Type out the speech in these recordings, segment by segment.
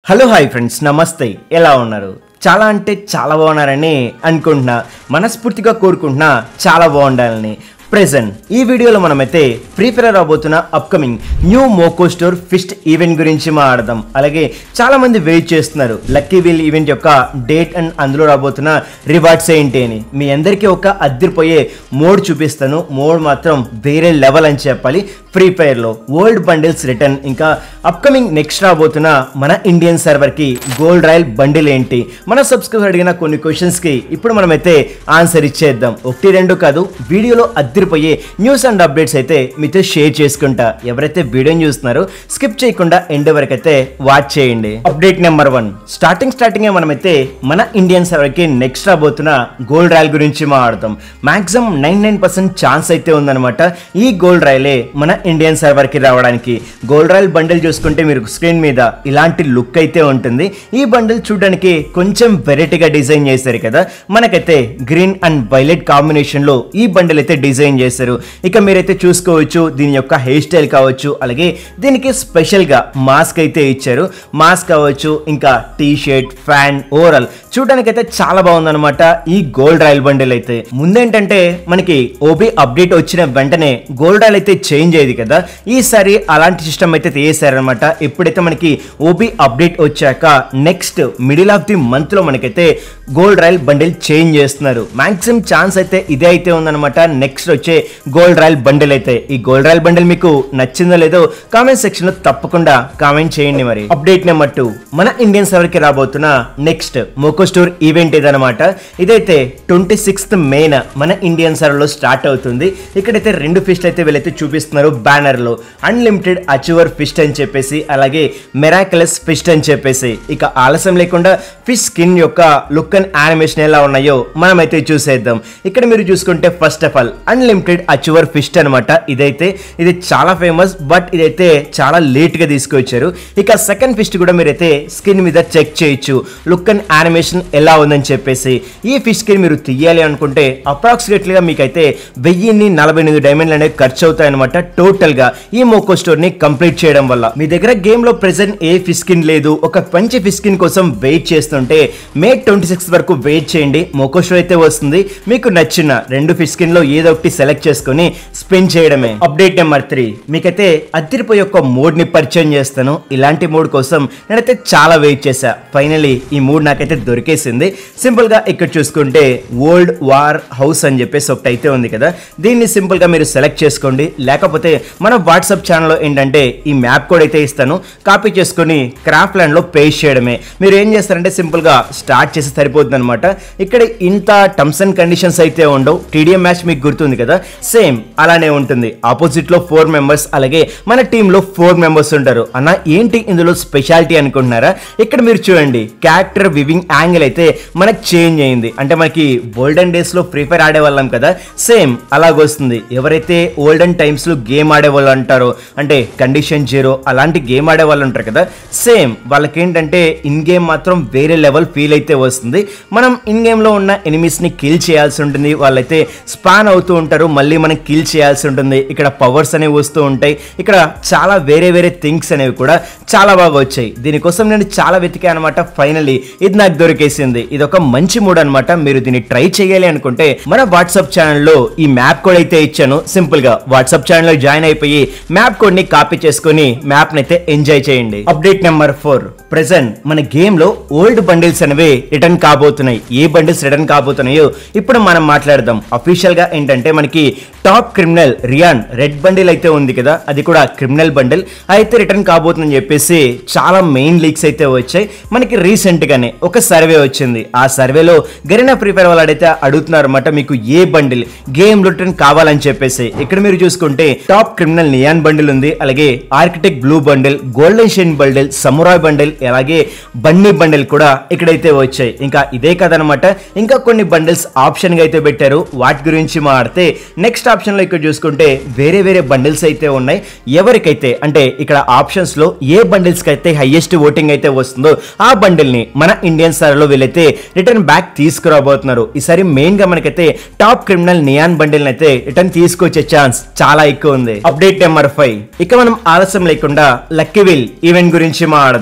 hello hi friends నమస్తే ఎలా ఉన్నారు చాలా అంటే చాలా బాగున్నారని అనుకుంటున్నా మనస్ఫూర్తిగా కోరుకుంటున్నా చాలా బాగుండాలని ప్రెజెంట్ ఈ వీడియోలో మనమైతే ఫ్రీ ఫైర్ రాబోతున్న upcoming new Moco store fist event గురించి మాట్లాడదాం అలాగే చాలా మంది వెయిట్ చేస్తున్నారు లక్కీ వీల్ ఈవెంట్ యొక్క డేట్ అండ్ అందులో రాబోతున్న రివార్డ్స్ ఏంటి అని మీ అందరికీ ఒక అద్దరిపోయే మోడ్ చూపిస్తాను మోడ్ మాత్రం వేరే లెవెల్ అని చెప్పాలి ఫ్రీ ఫైర్లో వరల్డ్ బండిల్స్ రిటర్న్ ఇంకా అప్కమింగ్ నెక్స్ట్ రాబోతున్న మన ఇండియన్ సర్వర్కి గోల్డ్ రాయల్ బండిల్ ఏంటి మన సబ్స్క్రైబర్ అడిగిన కొన్ని క్వశ్చన్స్కి ఇప్పుడు మనమైతే ఆన్సర్ ఇచ్చేద్దాం ఒకటి రెండు కాదు వీడియోలో అద్దరిపోయే న్యూస్ అండ్ అప్డేట్స్ అయితే మీతో షేర్ చేసుకుంటా ఎవరైతే వీడియోని చూస్తున్నారో స్కిప్ చేయకుండా ఎండ్ వరకు అయితే వాచ్ చేయండి update number one starting starting మనమైతే మన ఇండియన్ సర్వర్కి నెక్స్ట్ రాబోతున్న గోల్డ్ రాయల్ గురించి మాట్లాడతాం maximum nine nine percent chance అయితే ఉందన్నమాట ఈ గోల్డ్ రాయలే మన ఇండియన్ సర్వర్కి రావడానికి గోల్డ్ రాయల్ బండిల్ చూసుకుంటే మీరు స్క్రీన్ మీద ఇలాంటి లుక్ అయితే ఉంటుంది ఈ బండిల్ చూడడానికి కొంచెం వెరైటీగా డిజైన్ చేశారు కదా మనకైతే గ్రీన్ అండ్ వైలెట్ కాంబినేషన్ లో ఈ బండిల్ అయితే డిజైన్ చేశారు ఇక మీరైతే చూసుకోవచ్చు దీని యొక్క హెయిర్ స్టైల్ కావచ్చు అలాగే దీనికి స్పెషల్ గా మాస్క్ అయితే ఇచ్చారు మాస్క్ కావచ్చు ఇంకా టీ షర్ట్ ఫ్యాన్ ఓవరాల్ చూడడానికి అయితే చాలా బాగుందన్నమాట ఈ గోల్డ్ రాయల్ బండిల్ అయితే ముందేంటంటే మనకి ఓబీ అప్డేట్ వచ్చిన వెంటనే గోల్డ్ రాయల్ అయితే చేంజ్ అయ్యేది కదా ఈసారి అలాంటి సిస్టమ్ అయితే తీసారనమాట ఎప్పుడైతే మనకి ఓబీ అప్డేట్ వచ్చాక next middle of the month లో మనకైతే గోల్డ్ రాయల్ బండిల్ చేంజ్ చేస్తున్నారు మాక్సిమం ఛాన్స్ అయితే ఇదే అయితే ఉందన్నమాట నెక్స్ట్ వచ్చే గోల్డ్ రాయల్ బండిల్ అయితే ఈ గోల్డ్ రాయల్ బండిల్ మీకు నచ్చిందో లేదో కామెంట్ సెక్షన్ లో తప్పకుండా కామెంట్ చేయండి మరి అప్డేట్ నెంబర్ టూ మన ఇండియన్ సర్వర్ కి రాబోతున్న నెక్స్ట్ మోకో స్టోర్ ఈవెంట్ ఇదనమాట ఇదైతే ట్వంటీ సిక్స్త్ మేన మన ఇండియన్ సర్వర్ లో స్టార్ట్ అవుతుంది ఇక్కడైతే రెండు ఫిస్ట్ అయితే వీళ్ళైతే చూపిస్తున్నారు బ్యానర్ లో అన్లిమిటెడ్ అచీవర్ ఫిస్ట్ అని చెప్పేసి అలాగే మెరాకలస్ ఫిస్ట్ అని చెప్పేసి ఇక ఆలస్యం లేకుండా ఫిష్ స్కిన్ యొక్క లుక్ అండ్ యానిమేషన్ ఎలా ఉన్నాయో మనమైతే చూసేద్దాం ఇక్కడ మీరు చూసుకుంటే first of all unlimited achiever fist అనమాట ఇదైతే ఇది చాలా ఫేమస్ బట్ ఇదైతే చాలా లేట్ గా తీసుకొచ్చారు ఇక సెకండ్ ఫిస్ట్ కూడా మీరైతే స్కిన్ మీద చెక్ చేయొచ్చు లుక్ అండ్ యానిమేషన్ ఎలా ఉందని చెప్పేసి ఈ ఫిష్ స్కిన్ మీరు తీయాలి అనుకుంటే అప్రాక్సిమేట్లీ గా మీకైతే వెయ్యిన్ని నలభై ఎనిమిది డైమండ్లు అనేవి ఖర్చు అవుతాయి అనమాట టోటల్ గా ఈ మోకో స్టోర్ ని కంప్లీట్ చేయడం వల్ల మీ దగ్గర గేమ్ లో ప్రెసెంట్ ఏ ఫిష్ స్కిన్ లేదు ఒక మంచి ఫిష్ స్కిన్ కోసం వెయిట్ చేస్తుంటే మే ట్వంటీ సిక్స్ వరకు వెయిట్ చేయండి మోకో స్టోర్ అయితే వస్తుంది మీకు నచ్చిన రెండు ఫిష్ స్కిన్ లో ఏదో ఒకటి సెలెక్ట్ చేసుకొని స్పెండ్ చేయడమే అప్డేట్ నెంబర్ త్రీ మీకైతే అద్దరిపోయి ఒక మోడ్ ని పరిచయం చేస్తాను ఇలాంటి మోడ్ కోసం నేనైతే చాలా వెయిట్ చేశా ఫైనలీ ఈ మూడ్ నాకైతే దొరికేసింది సింపుల్ గా ఇక్కడ చూసుకుంటే వరల్డ్ వార్ హౌస్ అని చెప్పేసి ఒకటి అయితే ఉంది కదా దీన్ని సింపుల్ గా మీరు సెలెక్ట్ చేసుకోండి లేకపోతే మన వాట్సాప్ ఛానల్లో ఏంటంటే ఈ మ్యాప్ కోడ్ అయితే ఇస్తాను కాపీ చేసుకొని క్రాఫ్ట్ ల్యాండ్ లో పేస్ట్ చేయడమే మీరు ఏం చేస్తారంటే సింపుల్ గా స్టార్ట్ చేసి సరిపోతుంది అనమాట ఇక్కడ ఇంత టర్మ్స్ అండ్ కండిషన్స్ అయితే ఉండవు టీడీఎం మ్యాచ్ మీకు గుర్తుంది కదా సేమ్ అలానే ఉంటుంది ఆపోజిట్ లో ఫోర్ మెంబర్స్ అలాగే మన టీమ్ లో ఫోర్ మెంబర్స్ ఉంటారు అన్న ఏంటి ఇందులో స్పెషాలిటీ అనుకుంటున్నారా ఇక్కడ మీరు చూడండి క్యారెక్టర్ వివింగ్ యాంగిల్ అయితే మనకు చేంజ్ అయింది అంటే మనకి ఓల్డెన్ డేస్ లో ఫ్రీ ఫైర్ ఆడేవాళ్ళం కదా సేమ్ అలాగొస్తుంది ఎవరైతే ఓల్డెన్ టైమ్స్ లో గేమ్ ఆడేవాళ్ళు అంటారో అంటే కండిషన్ జీరో అలాంటి గేమ్ ఆడే వాళ్ళు ఉంటారు కదా సేమ్ వాళ్ళకి ఏంటంటే ఇన్ గేమ్ మాత్రం వేరే లెవెల్ ఫీల్ అయితే వస్తుంది మనం ఇన్ గేమ్ లో ఉన్న ఎనిమీస్ ని కిల్ చేయాల్సి ఉంటుంది వాళ్ళైతే స్పాన్ అవుతూ ఉంటారు మళ్ళీ మనం కిల్ చేయాల్సి ఉంటుంది ఇక్కడ పవర్స్ అనేవి వస్తూ ఉంటాయి ఇక్కడ చాలా వేరే వేరే థింగ్స్ అనేవి కూడా చాలా బాగా వచ్చాయి దీనికోసం నేను చాలా వెతికా అనమాట ఫైనలీ ఇది నాకు దొరికేసింది ఇది ఒక మంచి మూడ్ అనమాట మీరు దీన్ని ట్రై చేయాలి అనుకుంటే మన వాట్సాప్ ఛానల్లో ఈ మ్యాప్ కోడ్ అయితే ఇచ్చాను సింపుల్ గా వాట్సాప్ ఛానల్లో జాయిన్ అయిపోయి మ్యాప్ కోడ్ ని కాపీ చేసుకుని మ్యాప్ అయితే ఎంజాయ్ చేయండి అప్డేట్ నెంబర్ ఫోర్ ప్రెసెంట్ మన గేమ్ లో ఓల్డ్ బండిల్స్ అనేవి రిటర్న్ కాబోతున్నాయి ఏ బండిల్స్ రిటర్న్ కాబోతున్నాయో ఇప్పుడు మనం మాట్లాడదాం అఫీషియల్ గా ఏంటంటే మనకి టాప్ క్రిమినల్ రియాన్ రెడ్ బండిల్ అయితే ఉంది కదా అది కూడా క్రిమినల్ బండిల్ అయితే రిటర్న్ కాబోతుందని చెప్పేసి చాలా మెయిన్ లీక్స్ అయితే వచ్చాయి మనకి రీసెంట్ గానే ఒక సర్వే వచ్చింది ఆ సర్వేలో గరీనా ఫ్రీ ఫైర్ వాళ్ళు అడిగితే అడుగుతున్నారు అనమాట మీకు ఏ బండిల్ గేమ్ లో రిటర్న్ కావాలని చెప్పేసి ఇక్కడ మీరు చూసుకుంటే టాప్ క్రిమినల్ నియాన్ బండిల్ ఉంది అలాగే architect blue bundle golden shine bundle samurai bundle అలాగే బన్నీ బండిల్ కూడా ఇక్కడైతే వచ్చాయి ఇంకా ఇదే కదనమాట ఇంకా కొన్ని బండిల్స్ ఆప్షన్ గా అయితే పెట్టారు వాటి గురించి మాట్లాడితే నెక్స్ట్ ఆప్షన్ లో ఇక్కడ చూసుకుంటే వేరే వేరే బండిల్స్ అయితే ఉన్నాయి ఎవరికైతే అంటే ఇక్కడ ఆప్షన్స్ లో ఏ బండిల్స్ కి అయితే హైయెస్ట్ ఓటింగ్ అయితే వస్తుందో ఆ బండిల్ ని మన ఇండియన్ సార్ లో వీళ్ళైతే రిటర్న్ బ్యాక్ తీసుకురాబోతున్నారు ఈసారి మెయిన్ గా మనకైతే టాప్ క్రిమినల్ నియాన్ బండిల్ అయితే రిటర్న్ తీసుకొచ్చే ఛాన్స్ చాలా ఎక్కువ ఉంది అప్డేట్ నెంబర్ ఫైవ్ ఇక మనం ఆలస్యం లేకుండా లక్కీ విల్ ఈవెంట్ గురించి మాట్లాడదాం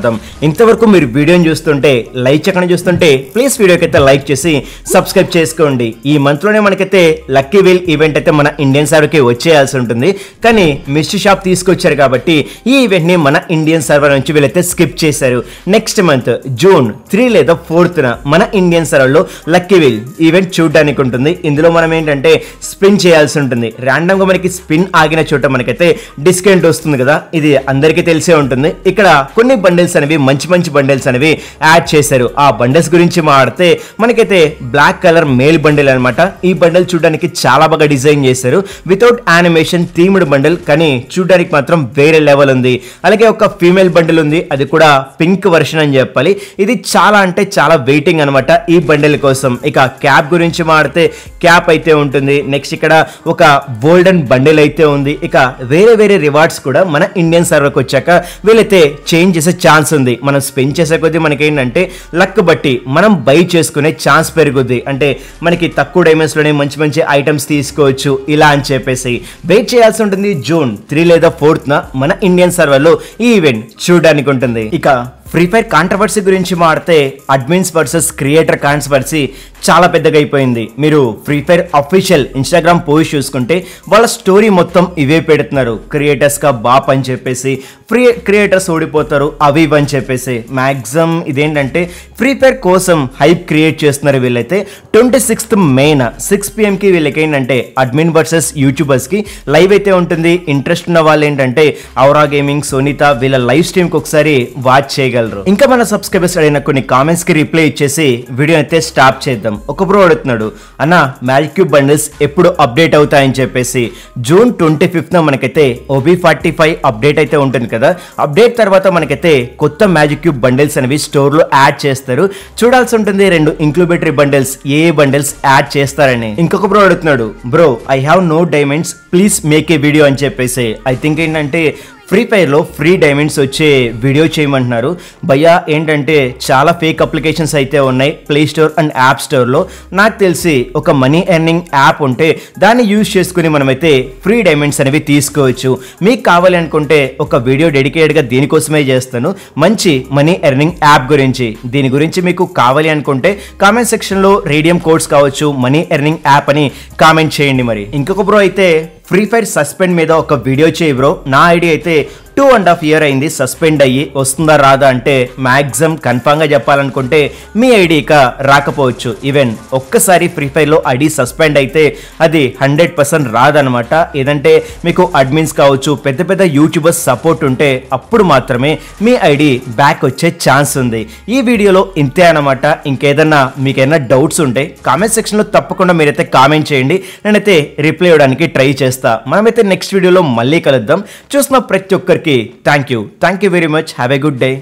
ఇంతవరకు మీరు వీడియోని చూస్తుంటే లైక్ చెక్కన చూస్తుంటే ప్లీజ్ వీడియోకి అయితే లైక్ చేసి సబ్స్క్రైబ్ చేసుకోండి ఈ మంత్లోనే మనకైతే లక్కీ వీల్ ఈవెంట్ అయితే మన ఇండియన్ సర్వర్కి వచ్చేయాల్సి ఉంటుంది కానీ మిస్టర్ షాప్ తీసుకొచ్చారు కాబట్టి ఈ ఈవెంట్ని మన ఇండియన్ సర్వర్ నుంచి వీళ్ళైతే స్కిప్ చేశారు నెక్స్ట్ మంత్ జూన్ త్రీ లేదా ఫోర్త్న మన ఇండియన్ సర్వర్లో లక్కీ వీల్ ఈవెంట్ చూడడానికి ఉంటుంది ఇందులో మనం ఏంటంటే స్పిన్ చేయాల్సి ఉంటుంది ర్యాండమ్గా మనకి స్పిన్ ఆగిన చోట మనకైతే డిస్కౌంట్ వస్తుంది కదా ఇది అందరికీ తెలిసే ఉంటుంది ఇక్కడ కొన్ని బండిల్స్ అనేవి మంచి మంచి బండిల్స్ అనేవి యాడ్ చేశారు ఆ బండిల్స్ గురించి మాట్లాడితే మనకైతే బ్లాక్ కలర్ మేల్ బండిల్ అనమాట ఈ బండిల్ చూడడానికి చాలా బాగా డిజైన్ చేశారు వితౌట్ యానిమేషన్ థీమ్డ్ బండిల్ కానీ చూడడానికి మాత్రం వేరే లెవెల్ ఉంది అలాగే ఒక ఫీమేల్ బండిల్ ఉంది అది కూడా పింక్ వర్షన్ అని చెప్పాలి ఇది చాలా అంటే చాలా వెయిటింగ్ అనమాట ఈ బండిల్ కోసం ఇక క్యాప్ గురించి మాడితే క్యాప్ అయితే ఉంటుంది నెక్స్ట్ ఇక్కడ ఒక గోల్డెన్ బండిల్ అయితే ఉంది ఇక వేరే వేరే రివార్డ్స్ కూడా మన ఇండియన్ సర్వర్కి వచ్చాక వీళ్ళైతే చేంజ్ చేసే ఛాన్స్ ఉంది మనం స్పెండ్ చేసే కొద్దీ మనకి ఏంటంటే లక్ బట్టి మనం బై చేసుకునే ఛాన్స్ పెరుగుద్ది అంటే మనకి తక్కువ డైమండ్స్లోనే మంచి మంచి ఐటమ్స్ తీసుకోవచ్చు ఇలా అని చెప్పేసి వెయిట్ చేయాల్సి ఉంటుంది జూన్ త్రీ లేదా ఫోర్త్న మన ఇండియన్ సర్వర్లో ఈ ఈవెంట్ చూడడానికి ఉంటుంది ఇక ఫ్రీ ఫైర్ కాంట్రవర్సీ గురించి మాడితే అడ్మిన్స్ వర్సెస్ క్రియేటర్ కాంట్రవర్సీ చాలా పెద్దగా అయిపోయింది మీరు free fire official Instagram post చూసుకుంటే వాళ్ళ స్టోరీ మొత్తం ఇవే పెడుతున్నారు క్రియేటర్స్గా బాప్ అని చెప్పేసి ఫ్రీ క్రియేటర్స్ ఓడిపోతారు అవి ఇవి అని చెప్పేసి మ్యాక్సిమం ఇదేంటంటే ఫ్రీ ఫైర్ కోసం హైప్ క్రియేట్ చేస్తున్నారు వీళ్ళైతే ట్వంటీ సిక్స్త్ మెయిన్ సిక్స్ పిఎంకి వీళ్ళకి ఏంటంటే అడ్మిన్ వర్సెస్ యూట్యూబర్స్కి లైవ్ అయితే ఉంటుంది ఇంట్రెస్ట్ ఉన్న వాళ్ళు ఏంటంటే ఔరా గేమింగ్ సోనిత వీళ్ళ లైవ్ స్ట్రీమ్కి ఒకసారి వాచ్ చేయగలరు ఇంకా మన సబ్స్క్రైబర్స్ అడిగిన కొన్ని కామెంట్స్కి రిప్లై ఇచ్చేసి వీడియో అయితే స్టాప్ చేద్దాం ఒక బ్రో అడుగుతున్నాడు అన్న మ్యాజిక్ క్యూబ్ బండిల్స్ ఎప్పుడు అప్డేట్ అవుతాయని చెప్పేసి జూన్ ట్వంటీ ఫిఫ్త్న మనకైతే ఓబీ ఫార్టీ ఫైవ్ అప్డేట్ అయితే ఉంటుంది కదా అప్డేట్ తర్వాత మనకైతే కొత్త మ్యాజిక్ క్యూబ్ బండిల్స్ అనేవి స్టోర్లో యాడ్ చేస్తారు చూడాల్సి ఉంటుంది రెండు ఇంక్లూబేటరీ బండిల్స్ ఏ బండిల్స్ యాడ్ చేస్తారని ఇంకొక బ్రో అడుగుతున్నాడు bro I have no diamonds please make a video అని చెప్పేసి ఐ థింక్ ఏంటంటే ఫ్రీ ఫైర్లో ఫ్రీ డైమండ్స్ వచ్చే వీడియో చేయమంటున్నారు భయ్యా ఏంటంటే చాలా ఫేక్ అప్లికేషన్స్ అయితే ఉన్నాయి ప్లే స్టోర్ అండ్ యాప్ స్టోర్లో నాకు తెలిసి ఒక మనీ ఎర్నింగ్ యాప్ ఉంటే దాన్ని యూజ్ చేసుకుని మనమైతే ఫ్రీ డైమండ్స్ అనేవి తీసుకోవచ్చు మీకు కావాలి అనుకుంటే ఒక వీడియో డెడికేటెడ్గా దీనికోసమే చేస్తాను మంచి మనీ ఎర్నింగ్ యాప్ గురించి దీని గురించి మీకు కావాలి అనుకుంటే కామెంట్ సెక్షన్లో రేడియం కోడ్స్ కావచ్చు మనీ ఎర్నింగ్ యాప్ అని కామెంట్ చేయండి మరి ఇంకొక బ్రో అయితే ఫ్రీ ఫైర్ సస్పెండ్ మీద ఒక వీడియో చేయి బ్రో నా ఐడి అయితే టూ అండ్ హాఫ్ ఇయర్ అయింది సస్పెండ్ అయ్యి వస్తుందా రాదా అంటే మ్యాక్సిమం కన్ఫామ్గా చెప్పాలనుకుంటే మీ ఐడి ఇక రాకపోవచ్చు ఈవెన్ ఒక్కసారి ఫ్రీ ఫైర్లో ఐడి సస్పెండ్ అయితే అది హండ్రెడ్ పర్సెంట్ రాదనమాట ఏదంటే మీకు అడ్మిన్స్ కావచ్చు పెద్ద పెద్ద యూట్యూబర్స్ సపోర్ట్ ఉంటే అప్పుడు మాత్రమే మీ ఐడి బ్యాక్ వచ్చే ఛాన్స్ ఉంది ఈ వీడియోలో ఇంతే అనమాట ఇంకేదన్నా మీకు ఏదైనా డౌట్స్ ఉంటే కామెంట్ సెక్షన్లో తప్పకుండా మీరైతే కామెంట్ చేయండి నేనైతే రిప్లై ఇవ్వడానికి ట్రై చేస్తా మనమైతే నెక్స్ట్ వీడియోలో మళ్ళీ కలుద్దాం చూసిన ప్రతి ఒక్కరికి thank you thank you very much have a good day